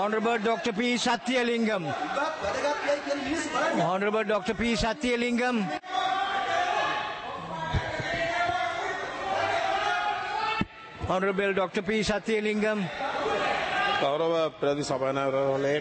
Honorable Dr. P. Satyalingam. උගත් වැදගත් යයි කියන මිනිස් බලන්න. Honorable Dr. P. Satyalingam. Honorable Dr. P. Satyalingam. கௌரவ பிரதி சபாநாயகர் அவர்களே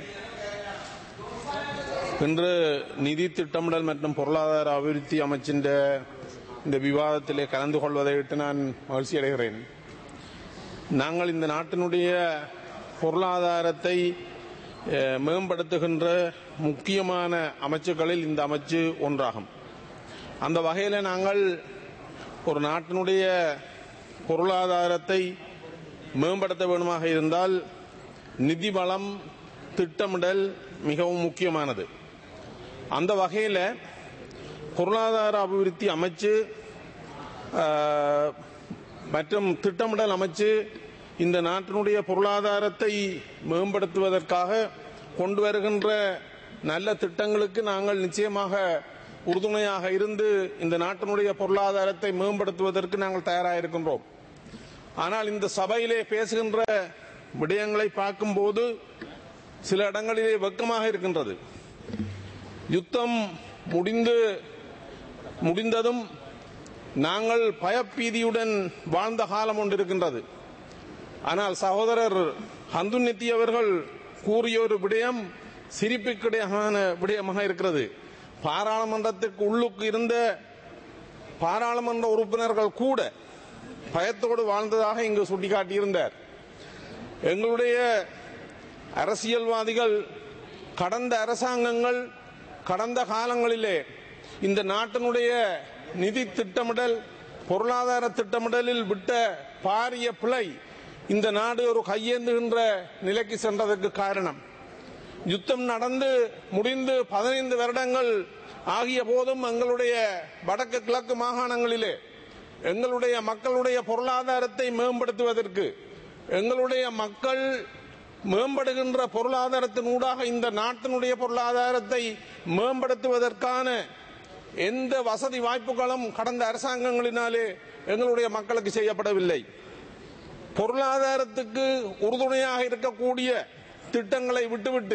இன்று நிதி திட்டமிடல் மற்றும் பொருளாதார அபிவிருத்தி அமைச்சின் இந்த விவாதத்திலே கலந்து கொள்வதை விட்டு நான் மகிழ்ச்சி அடைகிறேன் நாங்கள் இந்த நாட்டினுடைய பொருளாதாரத்தை அஹ், மேம்படுத்துகின்ற முக்கியமான அமைச்சுக்களில் இந்த அமைச்சு ஒன்றாகும் அந்த வகையில் நாங்கள் ஒரு நாட்டினுடைய பொருளாதாரத்தை மேம்படுத்த வேண்டுமாக இருந்தால் நிதி வளம் திட்டமிடல் மிகவும் முக்கியமானது அந்த வகையில் பொருளாதார அபிவிருத்தி அமைச்சு ஆஹ், மற்றும் திட்டமிடல் அமைச்சு இந்த நாட்டினுடைய பொருளாதாரத்தை மேம்படுத்துவதற்காக கொண்டு வருகின்ற நல்ல திட்டங்களுக்கு நாங்கள் நிச்சயமாக உறுதுணையாக இருந்து இந்த நாட்டினுடைய பொருளாதாரத்தை மேம்படுத்துவதற்கு நாங்கள் தயாராக இருக்கின்றோம் ஆனால் இந்த சபையிலே பேசுகின்ற விடயங்களை பார்க்கும்போது சில இடங்களிலே வெக்கமாக இருக்கின்றது யுத்தம் முடிந்து முடிந்ததும் நாங்கள் பயப்பீதியுடன் வாழ்ந்த காலம் ஒன்று இருக்கின்றது ஆனால் சகோதரர் ஹந்துநித்தி அவர்கள் கூறிய ஒரு விடயம் சிரிப்புக்கிடையமான விடயமாக இருக்கிறது பாராளுமன்றத்திற்கு உள்ளுக்கு இருந்த பாராளுமன்ற உறுப்பினர்கள் கூட பயத்தோடு வாழ்ந்ததாக இங்கு சுட்டிக்காட்டியிருந்தார் எங்களுடைய அரசியல்வாதிகள் கடந்த அரசாங்கங்கள் கடந்த காலங்களிலே இந்த நாட்டினுடைய நிதி திட்டமிடல் பொருளாதார திட்டமிடலில் விட்ட பாரிய பிழை இந்த நாடு ஒரு கையேந்துகின்ற நிலைக்கு சென்றதற்கு காரணம் யுத்தம் நடந்து முடிந்து பதினைந்து வருடங்கள் ஆகிய போதும் எங்களுடைய வடக்கு கிழக்கு மாகாணங்களிலே எங்களுடைய மக்களுடைய பொருளாதாரத்தை மேம்படுத்துவதற்கு எங்களுடைய மக்கள் மேம்படுகின்ற பொருளாதாரத்தின் ஊடாக இந்த நாட்டினுடைய பொருளாதாரத்தை மேம்படுத்துவதற்கான எந்த வசதி வாய்ப்புகளும் கடந்த அரசாங்கங்களினாலே எங்களுடைய மக்களுக்கு செய்யப்படவில்லை பொருளாதாரத்துக்கு உறுதுணையாக இருக்கக்கூடிய திட்டங்களை விட்டுவிட்டு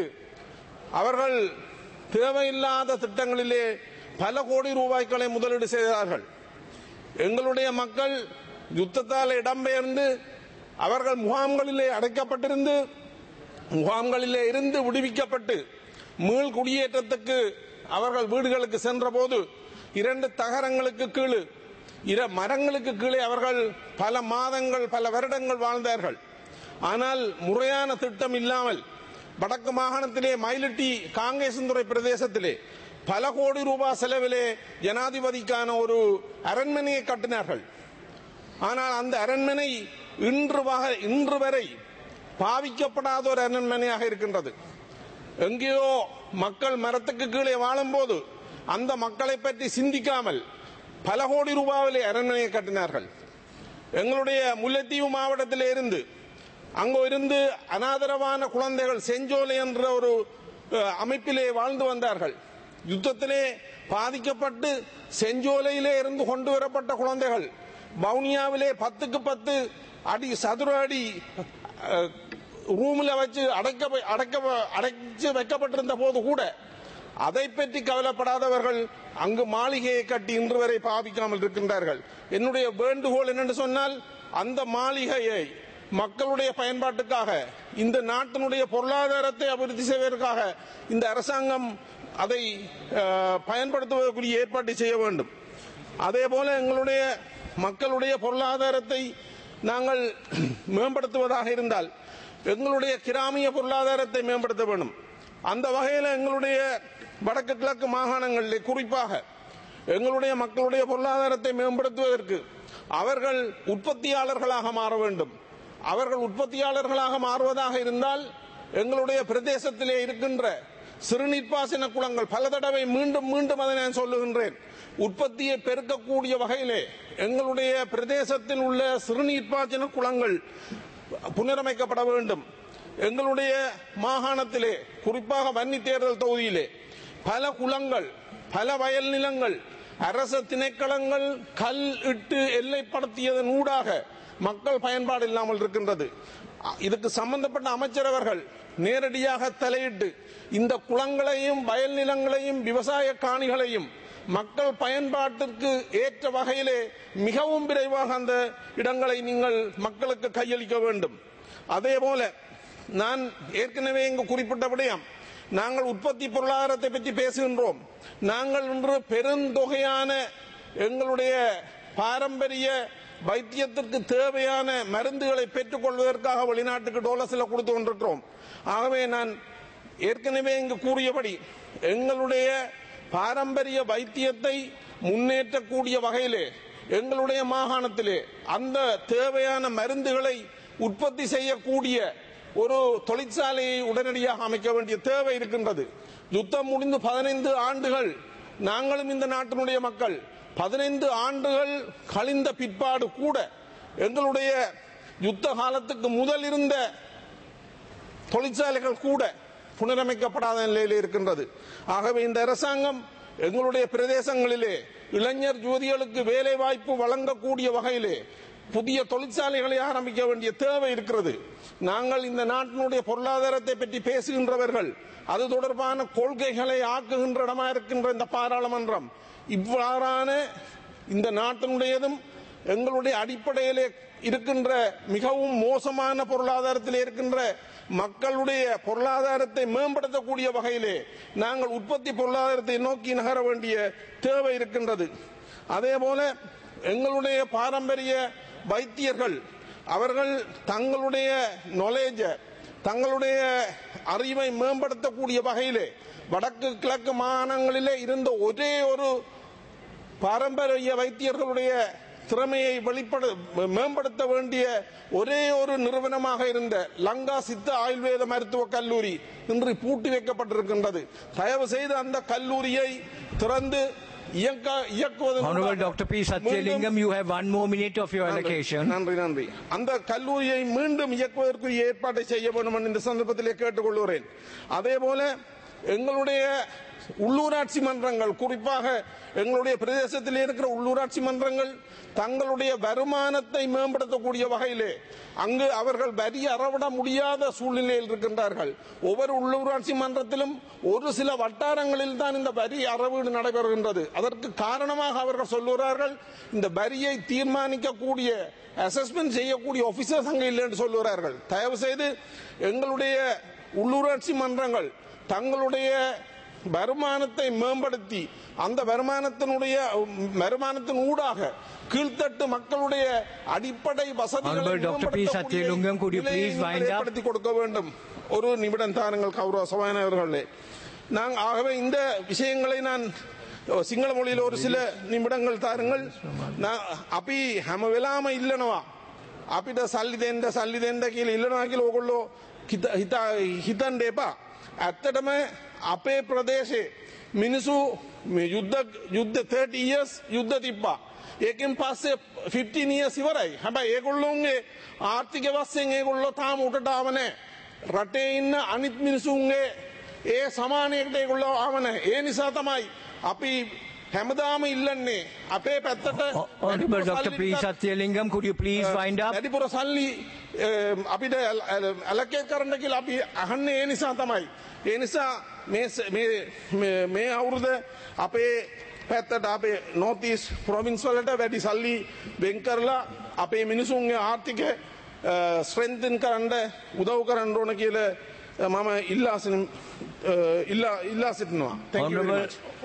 அவர்கள் தேவையில்லாத திட்டங்களிலே பல கோடி ரூபாய்களை முதலீடு செய்தார்கள் எங்களுடைய மக்கள் யுத்தத்தால் இடம்பெயர்ந்து அவர்கள் முகாம்களிலே அடைக்கப்பட்டிருந்து முகாம்களிலே இருந்து விடுவிக்கப்பட்டு மீள் குடியேற்றத்துக்கு அவர்கள் வீடுகளுக்கு சென்றபோது இரண்டு தகரங்களுக்கு கீழே இர மரங்களுக்கு கீழே அவர்கள் பல மாதங்கள் பல வருடங்கள் வாழ்ந்தார்கள் ஆனால் முறையான திட்டம் இல்லாமல் வடக்கு மாகாணத்திலே மயிலிட்டி காங்கேசந்துறை பிரதேசத்திலே பல கோடி ரூபாய் செலவிலே ஜனாதிபதிக்கான ஒரு அரண்மனையை கட்டினார்கள் ஆனால் அந்த அரண்மனை இன்று வக- இன்று வரை பாவிக்கப்படாத ஒரு அரண்மனையாக இருக்கின்றது எங்கேயோ மக்கள் மரத்துக்கு கீழே வாழும்போது அந்த மக்களை பற்றி சிந்திக்காமல் பல கோடி ரூபாவிலே அரண்மனையை கட்டினார்கள் எங்களுடைய முல்லைத்தீவு மாவட்டத்திலே இருந்து அங்கு இருந்து அனாதரவான குழந்தைகள் செஞ்சோலை என்ற ஒரு அஹ், அமைப்பிலே வாழ்ந்து வந்தார்கள் யுத்தத்திலே பாதிக்கப்பட்டு செஞ்சோலையிலே இருந்து கொண்டு வரப்பட்ட குழந்தைகள் வவுனியாவிலே பத்துக்கு பத்து அடி சதுர அடி அஹ், ரூம்ல வச்சு அடைக்க அடைக்க அடைச்சு வைக்கப்பட்டிருந்த போது கூட அதை பற்றி கவலைப்படாதவர்கள் அங்கு மாளிகையை கட்டி இன்று வரை பாவிக்காமல் இருக்கின்றார்கள் என்னுடைய வேண்டுகோள் என்னென்று சொன்னால் அந்த மாளிகையை மக்களுடைய பயன்பாட்டுக்காக இந்த நாட்டினுடைய பொருளாதாரத்தை அபிவிருத்தி செய்வதற்காக இந்த அரசாங்கம் அதை அஹ், பயன்படுத்துவதற்குரிய ஏற்பாட்டை செய்ய வேண்டும் அதே போல எங்களுடைய மக்களுடைய பொருளாதாரத்தை நாங்கள் மேம்படுத்துவதாக இருந்தால் எங்களுடைய கிராமிய பொருளாதாரத்தை மேம்படுத்த வேண்டும் அந்த வகையில் எங்களுடைய வடக்கு கிழக்கு மாகாணங்களிலே குறிப்பாக எங்களுடைய மக்களுடைய பொருளாதாரத்தை மேம்படுத்துவதற்கு அவர்கள் உற்பத்தியாளர்களாக மாற வேண்டும் அவர்கள் உற்பத்தியாளர்களாக மாறுவதாக இருந்தால் எங்களுடைய பிரதேசத்திலே இருக்கின்ற சிறுநீர்ப்பாசன குளங்கள் பல தடவை மீண்டும் மீண்டும் அதை நான் சொல்லுகின்றேன் உற்பத்தியை பெருக்கக்கூடிய வகையிலே எங்களுடைய பிரதேசத்தில் உள்ள சிறுநீர்ப்பாசன குளங்கள் புனரமைக்கப்பட வேண்டும் எங்களுடைய மாகாணத்திலே குறிப்பாக வன்னி தேர்தல் தொகுதியிலே பல குளங்கள் பல வயல் நிலங்கள் அரச திணைக்களங்கள் கல் இட்டு எல்லைப்படுத்தியதன் ஊடாக மக்கள் பயன்பாடு இல்லாமல் இருக்கின்றது அ- இதுக்கு சம்பந்தப்பட்ட அமைச்சரவர்கள் நேரடியாக தலையிட்டு இந்த குளங்களையும் வயல் நிலங்களையும் விவசாய காணிகளையும் மக்கள் பயன்பாட்டிற்கு ஏற்ற வகையிலே மிகவும் விரைவாக அந்த இடங்களை நீங்கள் மக்களுக்கு கையளிக்க வேண்டும் அதே போல நான் ஏற்கனவே இங்கு குறிப்பிட்ட விடயம் நாங்கள் உற்பத்தி பொருளாதாரத்தை பற்றி பேசுகின்றோம் நாங்கள் இன்று பெருந்தொகையான எங்களுடைய பாரம்பரிய வைத்தியத்திற்கு தேவையான மருந்துகளை பெற்றுக் கொள்வதற்காக வெளிநாட்டுக்கு டோலர்ஸில் கொடுத்து கொண்டிருக்கிறோம் ஆகவே நான் ஏற்கனவே இங்கு கூறியபடி எங்களுடைய பாரம்பரிய வைத்தியத்தை முன்னேற்றக்கூடிய வகையிலே எங்களுடைய மாகாணத்திலே அந்த தேவையான மருந்துகளை உற்பத்தி செய்யக்கூடிய ஒரு தொழிற்சாலையை உடனடியாக அமைக்க வேண்டிய தேவை இருக்கின்றது யுத்தம் முடிந்து பதினைந்து ஆண்டுகள் நாங்களும் இந்த நாட்டினுடைய மக்கள் பதினைந்து ஆண்டுகள் கழிந்த பிற்பாடு கூட எங்களுடைய யுத்த காலத்துக்கு முதல் இருந்த தொழிற்சாலைகள் கூட புனரமைக்கப்படாத நிலையில் இருக்கின்றது ஆகவே இந்த அரசாங்கம் எங்களுடைய பிரதேசங்களிலே இளைஞர் யுவதிகளுக்கு வேலை வாய்ப்பு வழங்கக்கூடிய வகையிலே புதிய தொழிற்சாலைகளை ஆரம்பிக்க வேண்டிய தேவை இருக்கிறது நாங்கள் இந்த நாட்டினுடைய பொருளாதாரத்தை பற்றி பேசுகின்றவர்கள் அது தொடர்பான கொள்கைகளை ஆக்குகின்ற இடமா இருக்கின்ற இந்த பாராளுமன்றம் இவ்வாறான இந்த நாட்டினுடையதும் எங்களுடைய அடிப்படையிலே இருக்கின்ற மிகவும் மோசமான பொருளாதாரத்தில் இருக்கின்ற மக்களுடைய பொருளாதாரத்தை மேம்படுத்தக்கூடிய வகையிலே நாங்கள் உற்பத்தி பொருளாதாரத்தை நோக்கி நகர வேண்டிய தேவை இருக்கின்றது அதே போல எங்களுடைய பாரம்பரிய வைத்தியர்கள் அவர்கள் தங்களுடைய நாலேஜ தங்களுடைய அறிவை மேம்படுத்தக்கூடிய வகையிலே வடக்கு கிழக்கு மாகாணங்களிலே இருந்த ஒரே ஒரு பாரம்பரிய வைத்தியர்களுடைய திறமையை வெளிப்பட மேம்படுத்த வேண்டிய ஒரே ஒரு நிறுவனமாக இருந்த லங்கா சித்த ஆயுர்வேத மருத்துவக் கல்லூரி இன்று பூட்டி வைக்கப்பட்டிருக்கின்றது தயவு செய்து அந்த கல்லூரியை திறந்து இயக்க இயக்குவதன் Honorable மூலமாக Dr. P. Satyalingam, மீண்டும் you have one more minute of your allocation. நன்றி நன்றி அந்த கல்லூரியை மீண்டும் இயக்குவதற்குரிய ஏற்பாட்டை செய்ய வேண்டும் என்று இந்த சந்தர்ப்பத்திலே கேட்டுக்கொள்கிறேன் அதே போல எங்களுடைய உள்ளூராட்சி மன்றங்கள் குறிப்பாக எங்களுடைய பிரதேசத்தில் இருக்கிற உள்ளூராட்சி மன்றங்கள் தங்களுடைய வருமானத்தை மேம்படுத்தக்கூடிய வகையிலே அங்கு அவர்கள் வரி அறவிட முடியாத சூழ்நிலையில் இருக்கின்றார்கள் ஒவ்வொரு உள்ளூராட்சி மன்றத்திலும் ஒரு சில வட்டாரங்களில் தான் இந்த வரி அறவீடு நடைபெறுகின்றது அதற்கு காரணமாக அவர்கள் சொல்லுகிறார்கள் இந்த வரியை தீர்மானிக்கக்கூடிய அசஸ்மெண்ட் செய்யக்கூடிய ஆபீசர்ஸ் அங்கே இல்லை என்று சொல்லுகிறார்கள் தயவு செய்து எங்களுடைய உள்ளூராட்சி மன்றங்கள் தங்களுடைய வருமானத்தை மேம்படுத்தி அந்த வருமானத்தினுடைய வருமானத்தின் ஊடாக கீழ்த்தட்டு மக்களுடைய அடிப்படை வசதிகளை Honorable Dr. P. மேம்படுத்தக்கூடிய Satyalingam, could you நிலையை please நீங்கள் wind up? ஏற்படுத்தி கொடுக்க வேண்டும் ஒரு நிமிடம் தாருங்கள் கௌரவ சபாநாயகர்களே நான் ஆகவே இந்த விஷயங்களை நான் සිංහල මොලිල ஒரு சில නිමිඩංගල් තාරங்கள் අපි හැම වෙලාම ඉල්ලනවා අපිට සල්ලි දෙන්ඩ සල්ලි දෙන්ඩ කියල ඉල්ලනවා කියල ඔකොල්ලෝ හිතා හිතන්ඩ එපා ඇත්තටම අපේ ප්‍රදේශේ මිනිසු මේ යුද්ධ යුද්ධ 30 years යුද්ධ තිබ්බා ඒකෙන් පස්සේ 15 years ඉවරයි හැබැයි ඒගොල්ලොන්ගේ ආර්ථික වශයෙන් ඒගොල්ලෝ තාම උඩට ආව නැහැ රටේ ඉන්න අනිත් මිනිසුන්ගේ ඒ සමානයකට ඒගොල්ලෝ ආව නැහැ ඒ නිසා තමයි අපි හැමදාම ඉල්ලන්නේ අපේ පැත්තට Honorable Dr. P. Satyalingam, could you please wind up? වැඩිපුර සල්ලි අ, අපිට ඇලකේත් කරන්න කියලා අපි අහන්නේ ඒ නිසා තමයි. ඒ නිසා මේ ස- මේ මේ- මේ අවුරුද අපේ පැත්තට අපේ නෝතිස් ප්‍රොවින්ස් වලට වැඩි සල්ලි වෙන් කරලා අපේ මිනිසුන්ගේ ආර්ථික ස්ත්‍රෙන්තන් කරන්න උදව් කරන්න ඕන කියල මම ඉල්ලා සිටින- අ, ඉල්ලා ඉල්ලා සිටිනවා. Thank you very Honorable, much.